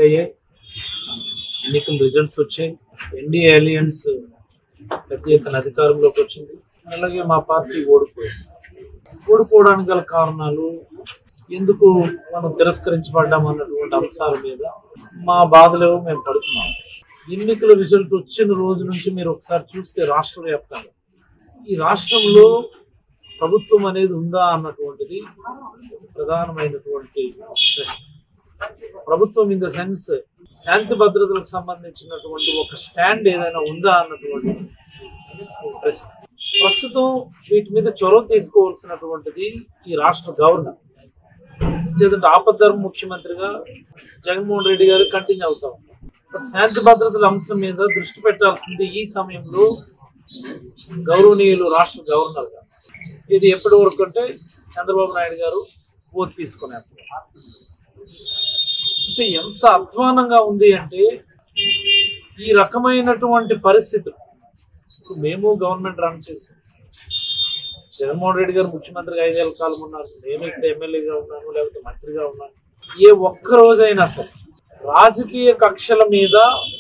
అయ్యాయి ఎన్నికల రిజల్ట్స్ వచ్చాయి ఎన్డీఏ అలియన్స్ పెద్ద ఎత్తున అధికారంలోకి వచ్చింది అలాగే మా పార్టీ ఓడిపోయింది ఓడిపోవడానికి గల కారణాలు ఎందుకు మనం తిరస్కరించబడ్డాం అన్నటువంటి అంశాల మీద మా బాధలు మేము పడుతున్నాం ఎన్నికల రిజల్ట్ వచ్చిన రోజు నుంచి మీరు ఒకసారి చూస్తే రాష్ట్ర వ్యాప్తంగా ఈ రాష్ట్రంలో ప్రభుత్వం అనేది ఉందా అన్నటువంటిది ప్రధానమైనటువంటి ప్రశ్న ప్రభుత్వం ఇన్ ద సెన్స్ శాంతి భద్రతలకు సంబంధించినటువంటి ఒక స్టాండ్ ఏదైనా ఉందా అన్నటువంటి ప్రశ్న ప్రస్తుతం వీటి మీద చొరవ తీసుకోవాల్సినటువంటిది ఈ రాష్ట్ర గవర్నర్ చేతంటే ఆపద్ధర్మ ముఖ్యమంత్రిగా జగన్మోహన్ రెడ్డి గారు కంటిన్యూ అవుతా ఉన్నారు బట్ శాంతి భద్రతల అంశం మీద దృష్టి పెట్టాల్సింది ఈ సమయంలో గౌరవనీయులు రాష్ట్ర గవర్నర్ గారు ఇది ఎప్పటి వరకు అంటే చంద్రబాబు నాయుడు గారు ఓటు తీసుకున్నారు అంటే ఎంత అధ్వానంగా ఉంది అంటే ఈ రకమైనటువంటి పరిస్థితులు ఇప్పుడు మేము గవర్నమెంట్ రన్ చేసాం జగన్మోహన్ రెడ్డి గారు ముఖ్యమంత్రిగా ఐదేళ్ల కాలం ఉన్నారు నేను ఇక్కడ ఎమ్మెల్యేగా ఉన్నాను లేకపోతే మంత్రిగా ఉన్నాను ఏ ఒక్క రోజైనా సరే రాజకీయ కక్షల మీద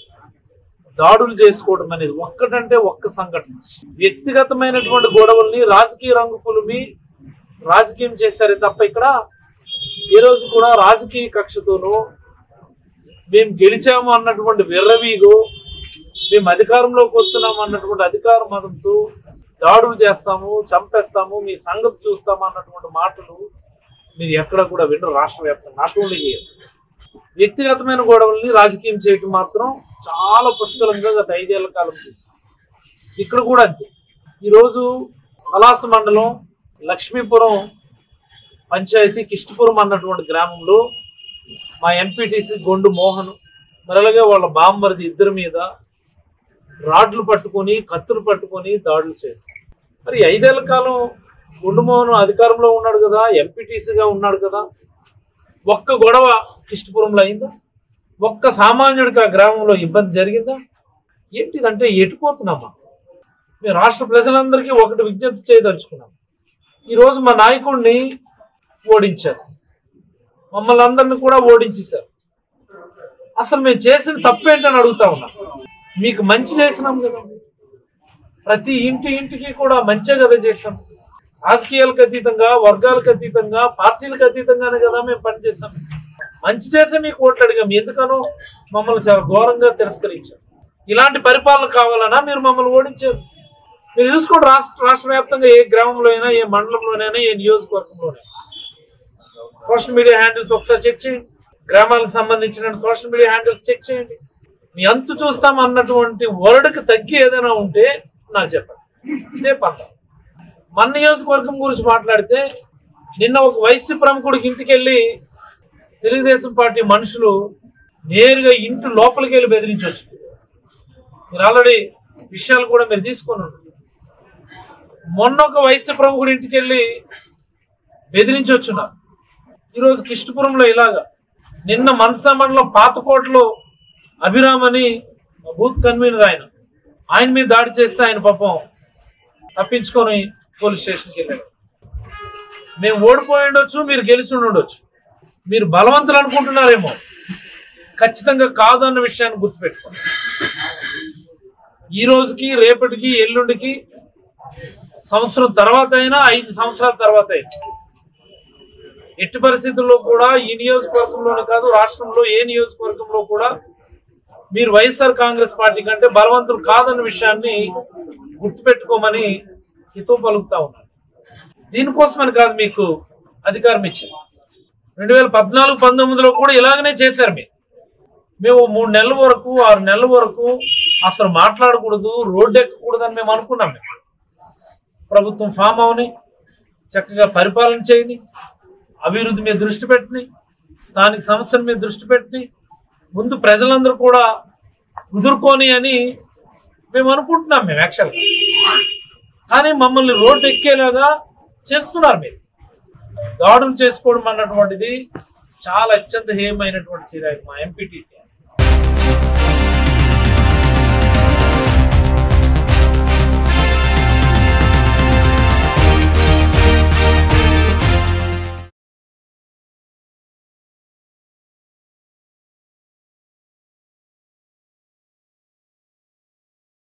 దాడులు చేసుకోవడం అనేది ఒక్కటంటే ఒక్క సంఘటన వ్యక్తిగతమైనటువంటి గొడవల్ని రాజకీయ రంగు పులిమి రాజకీయం చేశారే తప్ప ఇక్కడ ఏ రోజు కూడా రాజకీయ కక్షతోనూ మేము గెలిచాము అన్నటువంటి విర్రవీగో మేము అధికారంలోకి వస్తున్నాము అన్నటువంటి అధికార మతంతో దాడులు చేస్తాము చంపేస్తాము మీ సంగతి చూస్తాము అన్నటువంటి మాటలు మీరు ఎక్కడ కూడా వినరు రాష్ట్ర వ్యాప్తంగా నాట్ ఓన్లీ here. వ్యక్తిగతమైన గొడవల్ని రాజకీయం చేయటం మాత్రం చాలా పుష్కలంగా గత ఐదేళ్ల కాలం చూసాం ఇక్కడ కూడా అంతే ఈరోజు పలాస మండలం లక్ష్మీపురం పంచాయతీ కిష్టిపురం అన్నటువంటి గ్రామంలో మా ఎంపీటీసీ గొండు మోహన్ మరి అలాగే వాళ్ళ బామ్మరిది ఇద్దరి మీద రాడ్లు పట్టుకొని కత్తులు పట్టుకొని దాడులు చేయడం మరి ఐదేళ్ల కాలం గుండు మోహన్ అధికారంలో ఉన్నాడు కదా ఎంపీటీసీగా ఉన్నాడు కదా ఒక్క గొడవ కిష్టపురంలో అయిందా ఒక్క సామాన్యుడికి ఆ గ్రామంలో ఇబ్బంది జరిగిందా ఏంటిదంటే ఎటుపోతున్నామా మేము రాష్ట్ర ప్రజలందరికీ ఒకటి విజ్ఞప్తి చేయదలుచుకున్నాం ఈరోజు మా నాయకుడిని ఓడించారు మమ్మల్ని అందరిని కూడా ఓడించేశారు అసలు మేము చేసిన తప్పేంటని అడుగుతా ఉన్నాం మీకు మంచి చేసినాం కదా ప్రతి ఇంటి ఇంటికి కూడా మంచే కదా చేసాం రాజకీయాలకు అతీతంగా వర్గాలకు అతీతంగా పార్టీలకు అతీతంగానే కదా మేము పనిచేసాం మంచి చేస్తే మీకు ఓట్లు అడిగాం ఎందుకనో మమ్మల్ని చాలా ఘోరంగా తిరస్కరించారు ఇలాంటి పరిపాలన కావాలన్నా మీరు మమ్మల్ని ఓడించారు మీరు చూసుకోండి రాష్ట్ర రాష్ట్ర వ్యాప్తంగా ఏ గ్రామంలో అయినా ఏ మండలంలోనైనా ఏ నియోజకవర్గంలోనైనా సోషల్ మీడియా హ్యాండిల్స్ ఒకసారి చెక్ చేయండి గ్రామాలకు సంబంధించిన సోషల్ మీడియా హ్యాండిల్స్ చెక్ చేయండి మీ అంతు చూస్తాం అన్నటువంటి వర్డ్కి తగ్గి ఏదైనా ఉంటే నాకు చెప్పండి ఇదే పంట మన నియోజకవర్గం గురించి మాట్లాడితే నిన్న ఒక వైసీ ప్రముఖుడికి ఇంటికి వెళ్ళి తెలుగుదేశం పార్టీ మనుషులు నేరుగా ఇంటి లోపలికి వెళ్ళి బెదిరించవచ్చు మీరు ఆల్రెడీ విషయాలు కూడా మీరు తీసుకొని ఉన్నారు మొన్న ఒక వైసీ ప్రముఖుడి ఇంటికి వెళ్ళి బెదిరించొచ్చున్నారు ఈరోజు కిష్టపురంలో ఇలాగా నిన్న మనసామండలో పాతకోటలో అభిరామ్ అని బూత్ కన్వీనర్ ఆయన ఆయన మీద దాడి చేస్తే ఆయన పాపం తప్పించుకొని పోలీస్ స్టేషన్కి వెళ్ళాడు మేము ఓడిపోయి ఉండొచ్చు మీరు గెలిచి ఉండొచ్చు మీరు బలవంతులు అనుకుంటున్నారేమో ఖచ్చితంగా కాదన్న విషయాన్ని గుర్తుపెట్టుకోండి ఈ రోజుకి రేపటికి ఎల్లుండికి సంవత్సరం తర్వాత అయినా ఐదు సంవత్సరాల తర్వాత అయినా ఎట్టి పరిస్థితుల్లో కూడా ఈ నియోజకవర్గంలోనే కాదు రాష్ట్రంలో ఏ నియోజకవర్గంలో కూడా మీరు వైఎస్ఆర్ కాంగ్రెస్ పార్టీ కంటే బలవంతులు కాదన్న విషయాన్ని గుర్తుపెట్టుకోమని హితో పలుకుతా ఉన్నాను దీనికోసమని కాదు మీకు అధికారం ఇచ్చింది రెండు వేల పద్నాలుగు పంతొమ్మిదిలో కూడా ఇలాగనే చేశారు మీరు మేము మూడు నెలల వరకు ఆరు నెలల వరకు అసలు మాట్లాడకూడదు రోడ్డు ఎక్కకూడదని మేము అనుకున్నాం మేము ప్రభుత్వం ఫామ్ అవని చక్కగా పరిపాలన చేయని అభివృద్ధి మీద దృష్టి పెట్టని స్థానిక సమస్యల మీద దృష్టి పెట్టని ముందు ప్రజలందరూ కూడా కుదురుకొని అని మేము అనుకుంటున్నాం మేము యాక్చువల్గా కానీ మమ్మల్ని రోడ్డు ఎక్కేలాగా చేస్తున్నారు మీరు దాడులు చేసుకోవడం అన్నటువంటిది చాలా అత్యంత హేయమైనటువంటి చర్య ఇది మా ఎంపీటీసీ